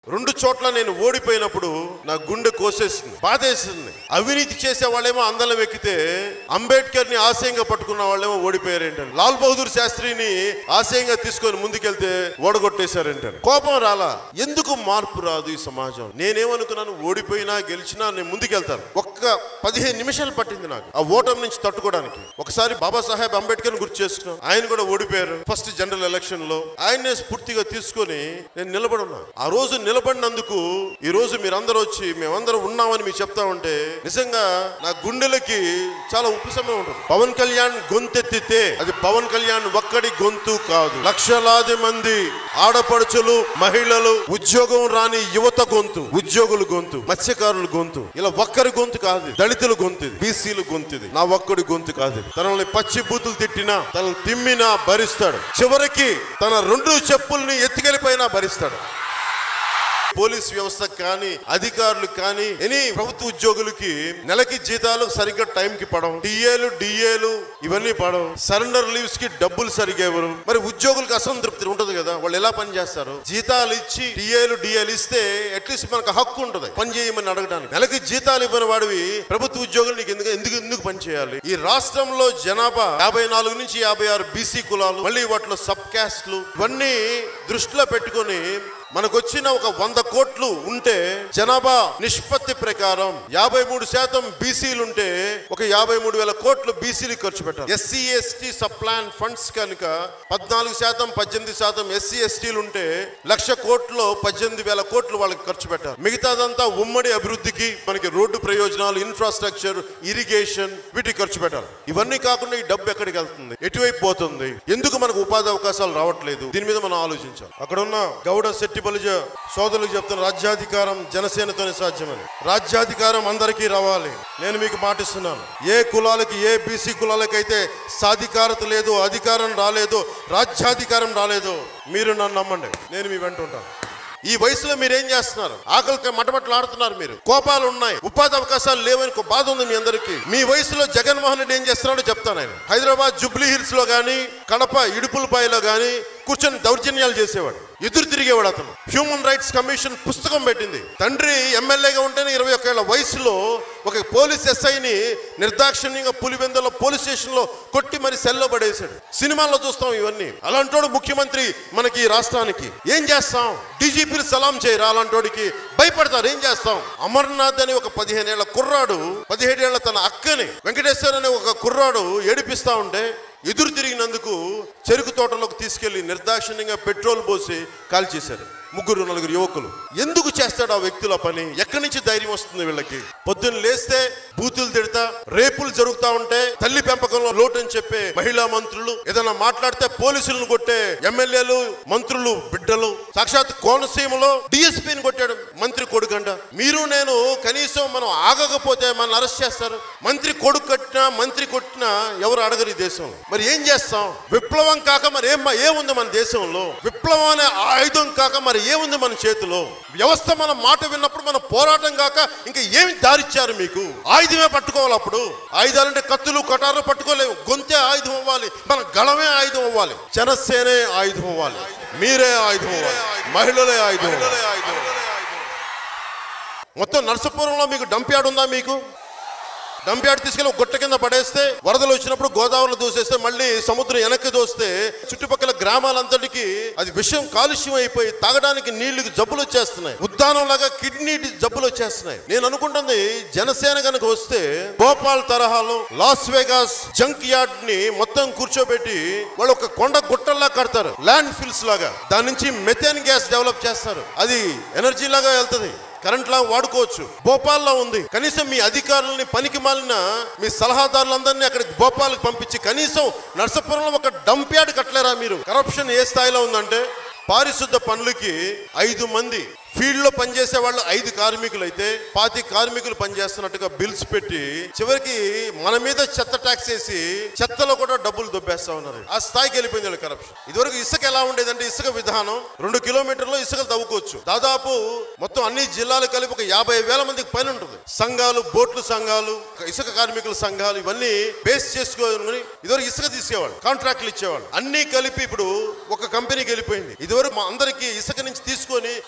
రెండు చోట్ల నేను ఓడిపోయినప్పుడు నా గుండె కోసేసింది బాధేసింది అవినీతి చేసే వాళ్ళేమో అందలం ఎక్కితే అంబేద్కర్ ని ఆశయంగా పట్టుకున్న వాళ్ళేమో ఓడిపోయారు ఏంటంటే లాల్ బహదూర్ శాస్త్రిని ఆశయంగా తీసుకొని ముందుకెళ్తే ఓడగొట్టేశారంటారు కోపం రాలా ఎందుకు మార్పు రాదు ఈ సమాజం నేనేమనుకున్నాను ఓడిపోయినా గెలిచినా నేను ముందుకెళ్తాను ఒక్క పదిహేను నిమిషాలు పట్టింది నాకు ఆ ఓటమి నుంచి తట్టుకోవడానికి ఒకసారి బాబాసాహెబ్ అంబేద్కర్ గుర్తు చేసుకున్నాం ఆయన కూడా ఓడిపోయారు ఫస్ట్ జనరల్ ఎలక్షన్ లో ఆయన్నే స్ఫూర్తిగా తీసుకొని నేను నిలబడి ఉన్నా ఆ రోజు నిలబడినందుకు ఈ రోజు మీరందరూ వచ్చి మేమందరం ఉన్నామని మీరు చెప్తా ఉంటే నిజంగా నా గుండెలకి చాలా ఉపశమనం ఉంటుంది పవన్ కళ్యాణ్ గొంతెత్తితే అది పవన్ కళ్యాణ్ ఒక్కడి గొంతు కాదు లక్షలాది మంది ఆడపడుచులు మహిళలు ఉద్యోగం రాని యువత గొంతు ఉద్యోగుల గొంతు మత్స్యకారుల గొంతు ఇలా ఒక్కరి గొంతు కాదు దళితుల గొంతు ఇది బీసీల గొంతు ఇది నా ఒక్కడి గొంతు కాదు ఇది. తనని పచ్చి బూతులు తిట్టినా తనని తిమ్మినా భరిస్తాడు చివరికి తన రెండు చెప్పుల్ని ఎత్తుకెళ్ళిపోయినా భరిస్తాడు పోలీస్ వ్యవస్థ కానీ అధికారులు కానీ ఎనీ ప్రభుత్వ ఉద్యోగులకి నెలకి జీతాలు సరిగ్గా టైం కి పడవు టీఏలు డిఏలు ఇవన్నీ పడవు సరెండర్ లీవ్స్ కి డబ్బులు సరిగ్గా ఇవ్వరు మరి ఉద్యోగులకు అసంతృప్తి ఉంటుంది కదా వాళ్ళు ఎలా పని చేస్తారు జీతాలు ఇచ్చి టీఏలు డిఏలు ఇస్తే అట్లీస్ట్ మనకు హక్కు ఉంటుంది పని చేయమని అడగడానికి నెలకి జీతాలు ఇవ్వని వాడివి ప్రభుత్వ ఉద్యోగులు నీకు ఎందుకు ఎందుకు ఎందుకు పని చేయాలి ఈ రాష్ట్రంలో జనాభా యాభై నాలుగు నుంచి యాభై ఆరు బీసీ కులాలు మళ్ళీ వాటిలో సబ్ క్యాస్ట్లు ఇవన్నీ దృష్టిలో పెట్టుకొని మనకు వచ్చిన ఒక వంద కోట్లు ఉంటే జనాభా నిష్పత్తి ప్రకారం యాభై మూడు శాతం బీసీలు ఉంటే ఒక యాభై మూడు వేల కోట్లు బీసీలు ఖర్చు పెట్టాలి SC ST sub plan funds కనుక పద్నాలుగు శాతం పద్దెనిమిది శాతం ఎస్సీ ఎస్టీలు ఉంటే లక్ష కోట్లు పద్దెనిమిది వేల కోట్లు వాళ్ళకి ఖర్చు పెట్టాలి మిగతాదంతా ఉమ్మడి అభివృద్ధికి మనకి రోడ్డు ప్రయోజనాలు ఇన్ఫ్రాస్ట్రక్చర్ ఇరిగేషన్ వీటికి ఖర్చు పెట్టాలి ఇవన్నీ కాకుండా ఈ డబ్బు ఎక్కడికి వెళ్తుంది ఎటువైపు పోతుంది ఎందుకు మనకు ఉపాధి అవకాశాలు రావట్లేదు దీని మీద మనం ఆలోచించాలి అక్కడ ఉన్న గౌడ శెట్టి బలిజ సోదరులకు చెప్తున్న రాజ్యాధికారం జనసేనతోనే సాధ్యమని రాజ్యాధికారం అందరికీ రావాలి నేను మీకు మాటిస్తున్నాను ఏ కులాలకి ఏ బీసీ కులాలకైతే సాధికారత లేదు అధికారం రాలేదు రాజ్యాధికారం రాలేదు మీరు నన్ను నమ్మండి నేను మీ వెంట ఉంటాను ఈ వయసులో మీరు ఏం చేస్తున్నారు ఆకలికి మటమటలు ఆడుతున్నారు మీరు కోపాలు ఉన్నాయి ఉపాధి అవకాశాలు లేవని ఒక బాధ ఉంది మీ అందరికీ మీ వయసులో జగన్మోహన్ రెడ్డి ఏం చేస్తున్నాడో చెప్తాను ఆయన హైదరాబాద్ జూబ్లీ హిల్స్ లో గానీ కడప ఇడుపులపాయలో గానీ కూర్చొని దౌర్జన్యాలు చేసేవాడు ఎదురు తిరిగేవాడు అతను హ్యూమన్ రైట్స్ కమిషన్ పుస్తకం పెట్టింది తండ్రి ఎమ్మెల్యేగా ఉంటేనే ఇరవై ఒక్క ఏళ్ల వయసులో ఒక పోలీస్ ఎస్ఐని నిర్దాక్షిణ్యంగా పులివెందులో పోలీస్ స్టేషన్ లో కొట్టి మరి సెల్లో పడేశాడు సినిమాల్లో చూస్తాం ఇవన్నీ అలాంటోడు ముఖ్యమంత్రి మనకి ఈ రాష్ట్రానికి ఏం చేస్తాం డీజీపీలు సలాం చేయరా అలాంటోడికి భయపడతారు ఏం చేస్తాం అమర్నాథ్ అని ఒక పదిహేనేళ్ల కుర్రాడు పదిహేడేళ్ల తన అక్కని వెంకటేశ్వర్ అనే ఒక కుర్రాడు ఏడిపిస్తా ఉంటే ఎదురు తిరిగినందుకు చెరుకు తోటలోకి తీసుకెళ్లి నిర్దాక్షిణ్యంగా పెట్రోల్ పోసి కాల్చేశారు ముగ్గురు నలుగురు యువకులు ఎందుకు చేస్తాడు ఆ వ్యక్తుల పని ఎక్కడి నుంచి ధైర్యం వస్తుంది వీళ్ళకి పొద్దున్న లేస్తే బూతులు తిడతా రేపులు జరుగుతా ఉంటే తల్లి పెంపకంలో లోటు అని చెప్పే మహిళా మంత్రులు ఏదైనా మాట్లాడితే పోలీసులను కొట్టే ఎమ్మెల్యేలు మంత్రులు బిడ్డలు సాక్షాత్ కోనసీమలో డిఎస్పీని కొట్టాడు మంత్రి కొడుకంట మీరు నేను కనీసం మనం ఆగకపోతే మన అరెస్ట్ చేస్తారు మంత్రి కొడుకు కట్టినా మంత్రి కొట్టినా ఎవరు అడగరు ఈ దేశంలో మరి ఏం చేస్తాం విప్లవం కాక మరి ఏం ఏముంది మన దేశంలో విప్లవం అనే ఆయుధం కాక మరి ఏముంది మన చేతిలో వ్యవస్థ మన మాట విన్నప్పుడు మన పోరాటం కాక ఇంకా ఏమి దారిచ్చారు మీకు ఆయుధమే పట్టుకోవాలి అప్పుడు ఆయుధాలంటే కత్తులు కటారు పట్టుకోలేము గొంతే ఆయుధం అవ్వాలి మన గళమే ఆయుధం అవ్వాలి జనసేనే ఆయుధం అవ్వాలి మీరే ఆయుధం అవ్వాలి మహిళలే ఆయుధం అవ్వాలి. మొత్తం నరసపురంలో మీకు డంప్ యార్డ్ ఉందా మీకు డంప్ యార్డ్ తీసుకెళ్ళి ఒక గుట్ట కింద పడేస్తే వరదలు వచ్చినప్పుడు గోదావరిలో దూసేస్తే మళ్ళీ సముద్రం వెనక్కి దోస్తే చుట్టుపక్కల గ్రామాలంతటికి అది విషయం కాలుష్యం అయిపోయి తాగడానికి నీళ్లకు జబ్బులు వచ్చేస్తున్నాయి ఉద్దానం లాగా కిడ్నీ జబ్బులు వచ్చేస్తున్నాయి నేను అనుకుంటుంది జనసేన కనుక వస్తే భోపాల్ తరహాలో లాస్ వేగాస్ జంక్ యార్డ్ ని మొత్తం కూర్చోబెట్టి వాళ్ళు ఒక కొండ గుట్టల్లా కడతారు ల్యాండ్ ఫిల్స్ లాగా దాని నుంచి మెథేన్ గ్యాస్ డెవలప్ చేస్తారు అది ఎనర్జీ లాగా వెళ్తది కరెంట్ లా వాడుకోవచ్చు భోపాల్లో ఉంది కనీసం మీ అధికారులని పనికి మాలిన మీ సలహాదారులందరినీ అక్కడికి భోపాల్కి పంపించి కనీసం నర్సపురంలో ఒక డంప్ యార్డ్ కట్టలేరా మీరు కరప్షన్ ఏ స్థాయిలో ఉందంటే పారిశుద్ధ పనులకి ఐదు మంది ఫీల్డ్ లో పనిచేసే వాళ్ళు ఐదు కార్మికులు అయితే పాతి కార్మికులు పనిచేస్తున్నట్టుగా బిల్స్ పెట్టి చివరికి మన మీద చెత్త ట్యాక్స్ వేసి చెత్తలో కూడా డబ్బులు దొబ్బేస్తా ఉన్నారు ఆ స్థాయికి వెళ్ళిపోయింది వాళ్ళ కరప్షన్ ఇదివరకు ఇసుక ఎలా ఉండేదంటే ఇసుక విధానం రెండు కిలోమీటర్లో ఇసుక తవ్వుకోవచ్చు దాదాపు మొత్తం అన్ని జిల్లాలు కలిపి ఒక యాభై వేల మందికి పని ఉంటుంది సంఘాలు బోట్లు సంఘాలు ఇసుక కార్మికుల సంఘాలు ఇవన్నీ బేస్ చేసుకొని ఇదివరకు ఇసుక తీసేవాళ్ళు కాంట్రాక్ట్లు ఇచ్చేవాళ్ళు అన్ని కలిపి ఇప్పుడు ఒక కంపెనీకి వెళ్ళిపోయింది ఇదివరకు మా అందరికి ఇసుక నుంచి తీసుకొని కొంత పని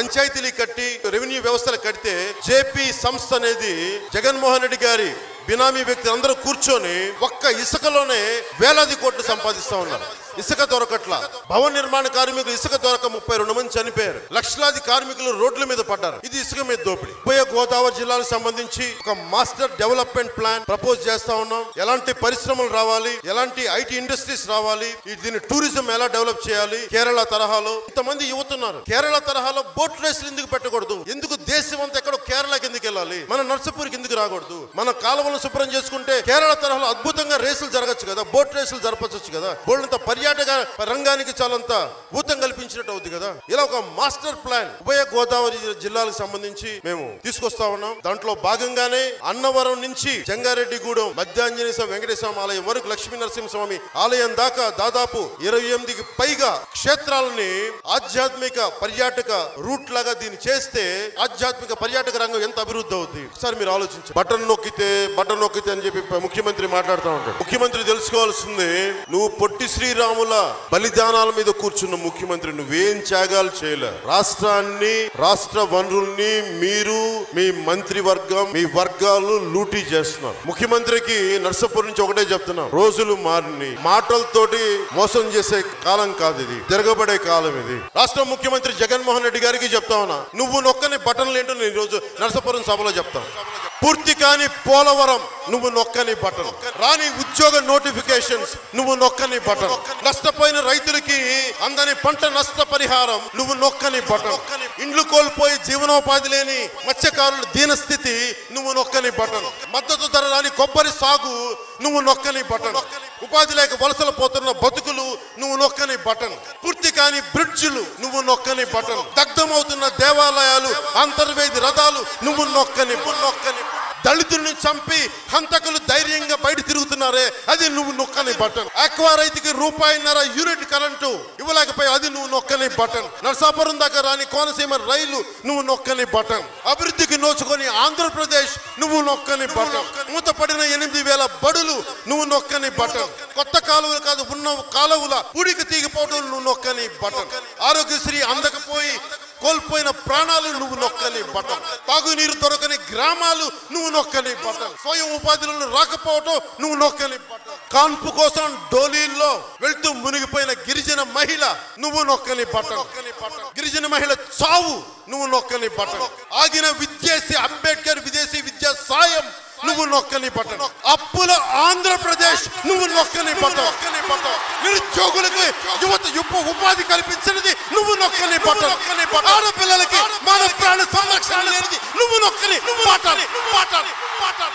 పంచాయతీలు కట్టి రెవెన్యూ వ్యవస్థలు కడితే జేపీ సంస్థ అనేది జగన్మోహన్ రెడ్డి గారి బినామీ వ్యక్తులు అందరూ కూర్చొని ఒక్క ఇసుకలోనే వేలాది కోట్లు సంపాదిస్తా ఉన్నారు ఇసుక దొరకట్ల భవన నిర్మాణ కార్మికులు ఇసుక దొరక ముప్పై రెండు మంది చనిపోయారు లక్షలాది కార్మికులు రోడ్ల మీద పడ్డారు ఇది ఇసుక మీద దోపిడీ ఉభయ గోదావరి జిల్లాలకు సంబంధించి ఒక మాస్టర్ డెవలప్మెంట్ ప్లాన్ ప్రపోజ్ చేస్తా ఉన్నాం ఎలాంటి పరిశ్రమలు రావాలి ఎలాంటి ఐటీ ఇండస్ట్రీస్ రావాలి ఈ దీన్ని టూరిజం ఎలా డెవలప్ చేయాలి కేరళ తరహాలో ఇంతమంది యువతున్నారు కేరళ తరహాలో బోట్ రేసులు ఎందుకు పెట్టకూడదు ఎందుకు దేశం అంతా ఎక్కడో కేరళకి ఎందుకు వెళ్ళాలి మన నర్సపూర్కి ఎందుకు రాకూడదు మన కాలువలను శుభ్రం చేసుకుంటే కేరళ తరహాలో అద్భుతంగా రేసులు జరగచ్చు కదా బోట్ రేసులు జరపచ్చు కదా బోల్డంత పర్యాటక రంగానికి చాలంత ఊతం కల్పించినట్టు అవుతుంది కదా ఇలా ఒక మాస్టర్ ప్లాన్ ఉభయ గోదావరి జిల్లాలకు సంబంధించి మేము తీసుకొస్తా ఉన్నాం దాంట్లో భాగంగానే అన్నవరం నుంచి జంగారెడ్డిగూడెం మధ్యాంజనేయ స్వామి వెంకటేశ్వర ఆలయం వరకు లక్ష్మీ నరసింహస్వామి ఆలయం దాకా దాదాపు ఇరవై ఎనిమిదికి పైగా క్షేత్రాలని ఆధ్యాత్మిక పర్యాటక రూట్ లాగా దీన్ని చేస్తే ఆధ్యాత్మిక పర్యాటక రంగం ఎంత అభివృద్ధి అవుతుంది ఒకసారి మీరు ఆలోచించండి బటన్ నొక్కితే బటన్ నొక్కితే అని చెప్పి ముఖ్యమంత్రి మాట్లాడుతూ ఉంటాడు ముఖ్యమంత్రి తెలుసుకోవాల్సింది నువ్వు పొట్టి శ్రీరాముల బలిదానాల మీద కూర్చున్న ముఖ్యమంత్రి నువ్వేం త్యాగాలు చేయలే రాష్ట్రాన్ని రాష్ట్ర వనరుల్ని మీరు మీ మంత్రివర్గం మీ వర్గాలు లూటీ చేస్తున్నారు ముఖ్యమంత్రికి నర్సపూర్ నుంచి ఒకటే చెప్తున్నాం రోజులు మారిని మాటలతోటి మోసం చేసే కాలం కాదు ఇది జరగబడే కాలం ఇది రాష్ట్ర ముఖ్యమంత్రి జగన్మోహన్ రెడ్డి గారికి చెప్తా ఉన్నా నువ్వు నొక్కని బటన్లు ఏంటో నేను ఈ రోజు నర్సపురం సభలో చెప్తాను పూర్తి కాని పోలవరం నువ్వు నొక్కని బటన్ రాని ఉద్యోగ నోటిఫికేషన్స్ నువ్వు నొక్కని బటన్ నష్టపోయిన రైతులకి అందని పంట నష్ట పరిహారం నువ్వు నొక్కని బటన్ ఇండ్లు కోల్పోయి జీవనోపాధి లేని మత్స్యకారుల దీనస్థితి నువ్వు నొక్కని బటన్ మద్దతు ధర రాని కొబ్బరి సాగు నువ్వు నొక్కని బటన్ ఉపాధి లేక వలసలు పోతున్న బతుకులు నువ్వు నొక్కని బటన్ పూర్తి కాని బ్రిడ్జిలు నువ్వు నొక్కని బటన్ దగ్ధమవుతున్న దేవాలయాలు అంతర్వేది రథాలు నువ్వు నొక్కని నొక్కని దళితుల్ని చంపి హంతకులు ధైర్యంగా బయట తిరుగుతున్నారే అది నువ్వు నొక్కని బటన్ అక్వా రైతుకి రూపాయిన్నర యూనిట్ కరెంటు ఇవ్వలేకపోయి అది నువ్వు నొక్కని బటన్ నర్సాపురం దాకా రాని కోనసీమ రైలు నువ్వు నొక్కని బటన్ అభివృద్ధికి నోచుకొని ఆంధ్రప్రదేశ్ నువ్వు నొక్కని బటన్ మూతపడిన ఎనిమిది వేల బడులు నువ్వు నొక్కని బటన్ కొత్త కాలువలు కాదు ఉన్న కాలువల పూడికి తీగిపోవడం నువ్వు నొక్కని బటన్ ఆరోగ్యశ్రీ అందకపోయి కోల్పోయిన ప్రాణాలు నువ్వు నొక్కని బటన్ తాగునీరు దొరకని గ్రామాలు నువ్వు నొక్కని బటన్ స్వయం ఉపాధిలో రాకపోవటం నువ్వు నొక్కని బటన్ కాన్పు కోసం డోలీల్లో వెళ్తూ మునిగిపోయిన గిరిజన మహిళ నువ్వు నొక్కని బటన్ గిరిజన మహిళ చావు నువ్వు నొక్కని బటన్ ఆగిన విద్యేసి అంబేద్కర్ విదేశీ విద్యా సాయం నువ్వు నొక్కని బటన్ అప్పుల ఆంధ్రప్రదేశ్ నువ్వు నొక్కని బటన్ నిరుద్యోగులకు యువత యుప ఉపాధి కల్పించినది నువ్వు నొక్కని బటన్ ఆడపిల్లలకి మన ప్రాణ సంరక్షణ లేనిది నువ్వు నొక్కని బటన్ బటన్ బటన్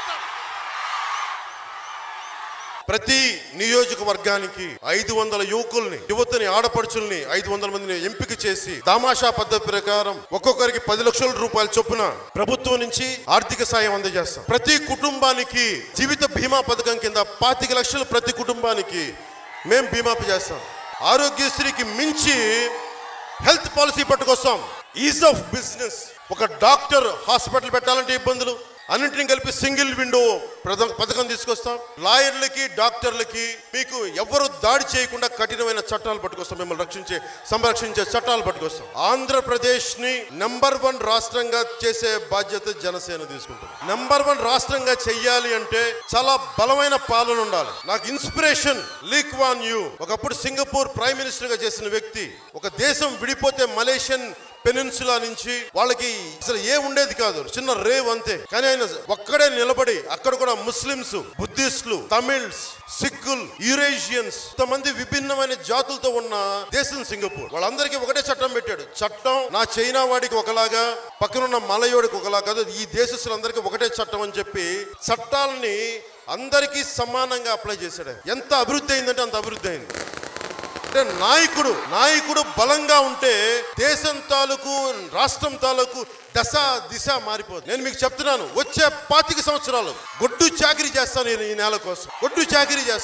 ప్రతి నియోజకవర్గానికి ఐదు వందల యువకుల్ని యువతని ఆడపడుచుల్ని ఐదు వందల మందిని ఎంపిక చేసి దామాషా పద్ధతి ప్రకారం ఒక్కొక్కరికి పది లక్షల రూపాయల చొప్పున ప్రభుత్వం నుంచి ఆర్థిక సాయం అందజేస్తాం ప్రతి కుటుంబానికి జీవిత బీమా పథకం కింద పాతిక లక్షలు ప్రతి కుటుంబానికి మేం బీమా చేస్తాం ఆరోగ్యశ్రీకి మించి హెల్త్ పాలసీ పట్టుకొస్తాం ఈజ్ ఆఫ్ బిజినెస్ ఒక డాక్టర్ హాస్పిటల్ పెట్టాలంటే ఇబ్బందులు అన్నింటిని కలిపి సింగిల్ విండో ప్రధ- పథకం తీసుకొస్తాం లాయర్లకి డాక్టర్లకి మీకు ఎవరు దాడి చేయకుండా కఠినమైన చట్టాలు పట్టుకొస్తాం మిమ్మల్ని రక్షించే సంరక్షించే చట్టాలు పట్టుకొస్తాం ఆంధ్రప్రదేశ్ ని నెంబర్ వన్ రాష్ట్రంగా చేసే బాధ్యత జనసేన తీసుకుంటుంది నెంబర్ వన్ రాష్ట్రంగా చెయ్యాలి అంటే చాలా బలమైన పాలన ఉండాలి నాకు ఇన్స్పిరేషన్ లీక్ వాన్ యూ ఒకప్పుడు సింగపూర్ ప్రైమ్ మినిస్టర్ గా చేసిన వ్యక్తి ఒక దేశం విడిపోతే మలేషియన్ పెనిన్సులా నుంచి వాళ్ళకి అసలు ఏ ఉండేది కాదు చిన్న రేవ్ అంతే కానీ ఆయన ఒక్కడే నిలబడి అక్కడ కూడా ముస్లిమ్స్ బుద్ధిస్టులు తమిళ్స్ సిక్కులు యూరేషియన్స్ ఇంతమంది విభిన్నమైన జాతులతో ఉన్న దేశం సింగపూర్ వాళ్ళందరికీ ఒకటే చట్టం పెట్టాడు చట్టం నా చైనా వాడికి ఒకలాగా పక్కనున్న మలయోడికి ఒకలా కాదు ఈ దేశస్తులందరికీ ఒకటే చట్టం అని చెప్పి చట్టాలని అందరికీ సమానంగా అప్లై చేశాడు ఆయన. ఎంత అభివృద్ధి అయిందంటే అంత అభివృద్ధి అయింది అంటే నాయకుడు నాయకుడు బలంగా ఉంటే దేశం తాలూకు రాష్ట్రం తాలూకు దశ దిశ మారిపోతుంది నేను మీకు చెప్తున్నాను వచ్చే పాతిక సంవత్సరాలు గొడ్డు చాకరీ చేస్తాను నేను ఈ నేల కోసం గొడ్డు చాకరీ చేస్తాను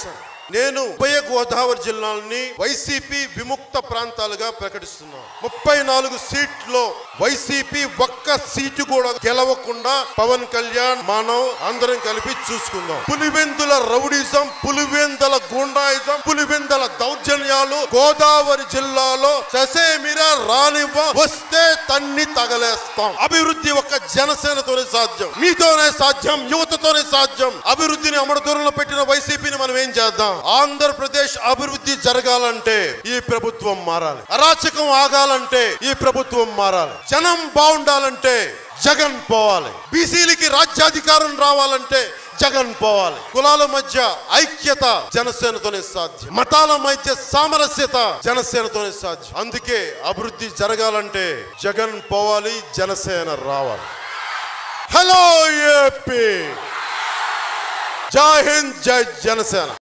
నేను ఉభయ గోదావరి జిల్లాలని వైసీపీ విముక్త ప్రాంతాలుగా ప్రకటిస్తున్నాను ముప్పై నాలుగు సీట్లో వైసీపీ ఒక్క సీటు కూడా గెలవకుండా పవన్ కళ్యాణ్ మానవ్ అందరం కలిపి చూసుకుందాం పులివెందుల రౌడిజం పులివెందుల గుండాయిజం పులివెందుల దౌర్జన్యాలు గోదావరి జిల్లాలో ససేమిరా రానివ్వ వస్తే తన్ని తగలేస్తాం అభివృద్ధి ఒక్క జనసేనతోనే సాధ్యం మీతోనే సాధ్యం యువతతోనే సాధ్యం అభివృద్ధిని అమర దూరంలో పెట్టిన వైసీపీని మనం ఏం చేద్దాం ఆంధ్రప్రదేశ్ అభివృద్ధి జరగాలంటే ఈ ప్రభుత్వం మారాలి అరాచకం ఆగాలంటే ఈ ప్రభుత్వం మారాలి జనం బాగుండాలంటే జగన్ పోవాలి బీసీలకి రాజ్యాధికారం రావాలంటే జగన్ పోవాలి కులాల మధ్య ఐక్యత జనసేనతోనే సాధ్యం మతాల మధ్య సామరస్యత జనసేనతోనే సాధ్యం అందుకే అభివృద్ధి జరగాలంటే జగన్ పోవాలి జనసేన రావాలి హలో ఏపీ జై హింద్ జై జనసేన